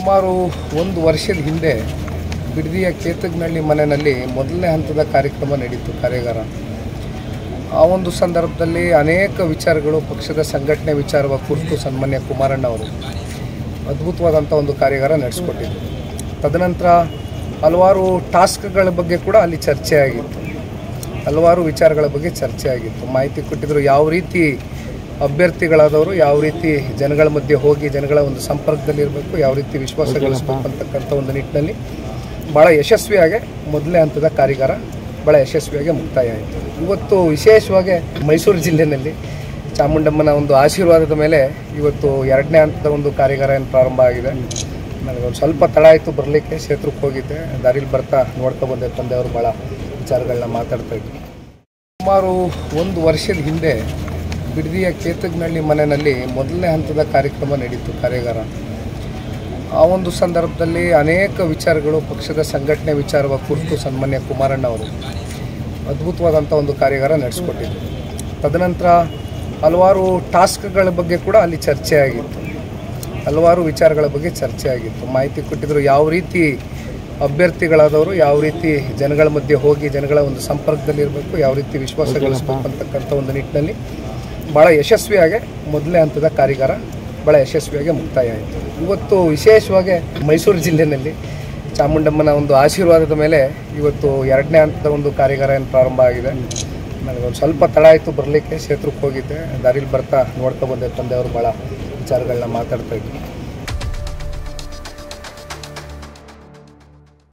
ಸುಮಾರು ಒಂದು ವರ್ಷದ ಹಿಂದೆ ಬಿಡದಿಯ ಕೇತಗ್ನಹಳ್ಳಿ ಮನೆಯಲ್ಲಿ ಮೊದಲನೇ ಹಂತದ ಕಾರ್ಯಕ್ರಮ ನಡೀತು ಕಾರ್ಯಾಗಾರ ಆ ಒಂದು ಸಂದರ್ಭದಲ್ಲಿ ಅನೇಕ ವಿಚಾರಗಳು ಪಕ್ಷದ ಸಂಘಟನೆ ವಿಚಾರವ ಕುರಿತು ಸನ್ಮಾನ್ಯ ಕುಮಾರಣ್ಣ ಅವರು ಅದ್ಭುತವಾದಂಥ ಒಂದು ಕಾರ್ಯಾಗಾರ ನಡೆಸ್ಕೊಟ್ಟಿದ್ರು ತದನಂತರ ಹಲವಾರು ಟಾಸ್ಕ್ಗಳ ಬಗ್ಗೆ ಕೂಡ ಅಲ್ಲಿ ಚರ್ಚೆ ಆಗಿತ್ತು ಹಲವಾರು ವಿಚಾರಗಳ ಬಗ್ಗೆ ಚರ್ಚೆ ಆಗಿತ್ತು ಮಾಹಿತಿ ಕೊಟ್ಟಿದ್ದರು ಯಾವ ರೀತಿ ಅಭ್ಯರ್ಥಿಗಳಾದವರು ಯಾವ ರೀತಿ ಜನಗಳ ಮಧ್ಯೆ ಹೋಗಿ ಜನಗಳ ಒಂದು ಸಂಪರ್ಕದಲ್ಲಿ ಇರಬೇಕು ಯಾವ ರೀತಿ ವಿಶ್ವಾಸ ಗಳಿಸಬೇಕು ಅಂತಕ್ಕಂಥ ಒಂದು ನಿಟ್ಟಿನಲ್ಲಿ ಭಾಳ ಯಶಸ್ವಿಯಾಗಿ ಮೊದಲನೇ ಹಂತದ ಕಾರ್ಯಾಗಾರ ಭಾಳ ಯಶಸ್ವಿಯಾಗಿ ಮುಕ್ತಾಯ ಆಯಿತು ಇವತ್ತು ವಿಶೇಷವಾಗಿ ಮೈಸೂರು ಜಿಲ್ಲೆಯಲ್ಲಿ ಚಾಮುಂಡಮ್ಮನ ಒಂದು ಆಶೀರ್ವಾದದ ಮೇಲೆ ಇವತ್ತು ಎರಡನೇ ಹಂತದ ಒಂದು ಕಾರ್ಯಾಗಾರ ಏನು ಪ್ರಾರಂಭ ಆಗಿದೆ ನನಗೆ ಒಂದು ಸ್ವಲ್ಪ ತಡ ಆಯಿತು ಬರಲಿಕ್ಕೆ ಕ್ಷೇತ್ರಕ್ಕೆ ಹೋಗಿದ್ದೆ ದಾರಿಲಿ ಬರ್ತಾ ನೋಡ್ಕೊ ಬಂದೆ ತಂದೆಯವರು ಭಾಳ ವಿಚಾರಗಳನ್ನ ಮಾತಾಡ್ತಾ ಇದ್ರು ಸುಮಾರು ಒಂದು ವರ್ಷದ ಹಿಂದೆ ಬಿಡದಿಯ ಕೇತಗ್ನಹಳ್ಳಿ ಮನೆಯಲ್ಲಿ ಮೊದಲನೇ ಹಂತದ ಕಾರ್ಯಕ್ರಮ ನಡೀತು ಕಾರ್ಯಾಗಾರ ಆ ಒಂದು ಸಂದರ್ಭದಲ್ಲಿ ಅನೇಕ ವಿಚಾರಗಳು ಪಕ್ಷದ ಸಂಘಟನೆ ವಿಚಾರವ ಕುರಿತು ಸನ್ಮಾನ್ಯ ಕುಮಾರಣ್ಣ ಅವರು ಅದ್ಭುತವಾದಂಥ ಒಂದು ಕಾರ್ಯಾಗಾರ ನಡೆಸ್ಕೊಟ್ಟಿದ್ರು ತದನಂತರ ಹಲವಾರು ಟಾಸ್ಕ್ಗಳ ಬಗ್ಗೆ ಕೂಡ ಅಲ್ಲಿ ಚರ್ಚೆ ಆಗಿತ್ತು ಹಲವಾರು ವಿಚಾರಗಳ ಬಗ್ಗೆ ಚರ್ಚೆ ಆಗಿತ್ತು ಮಾಹಿತಿ ಕೊಟ್ಟಿದ್ದರು ಯಾವ ರೀತಿ ಅಭ್ಯರ್ಥಿಗಳಾದವರು ಯಾವ ರೀತಿ ಜನಗಳ ಮಧ್ಯೆ ಹೋಗಿ ಜನಗಳ ಒಂದು ಸಂಪರ್ಕದಲ್ಲಿ ಇರಬೇಕು ಯಾವ ರೀತಿ ವಿಶ್ವಾಸ ಗಳಿಸಬೇಕು ಅಂತಕ್ಕಂಥ ಒಂದು ನಿಟ್ಟಿನಲ್ಲಿ ಭಾಳ ಯಶಸ್ವಿಯಾಗಿ ಮೊದಲನೇ ಹಂತದ ಕಾರ್ಯಾಗಾರ ಭಾಳ ಯಶಸ್ವಿಯಾಗಿ ಮುಕ್ತಾಯ ಆಯಿತು ಇವತ್ತು ವಿಶೇಷವಾಗಿ ಮೈಸೂರು ಜಿಲ್ಲೆಯಲ್ಲಿ ಚಾಮುಂಡಮ್ಮನ ಒಂದು ಆಶೀರ್ವಾದದ ಮೇಲೆ ಇವತ್ತು ಎರಡನೇ ಹಂತದ ಒಂದು ಕಾರ್ಯಾಗಾರ ಏನು ಪ್ರಾರಂಭ ಆಗಿದೆ ನನಗೆ ಒಂದು ಸ್ವಲ್ಪ ತಡ ಆಯಿತು ಬರಲಿಕ್ಕೆ ಕ್ಷೇತ್ರಕ್ಕೆ ಹೋಗಿದ್ದೆ ದಾರಿಲಿ ಬರ್ತಾ ನೋಡ್ಕೊ ಬಂದೆ ತಂದೆಯವರು ಭಾಳ ವಿಚಾರಗಳನ್ನ ಮಾತಾಡ್ತಾ ಇದ್ರು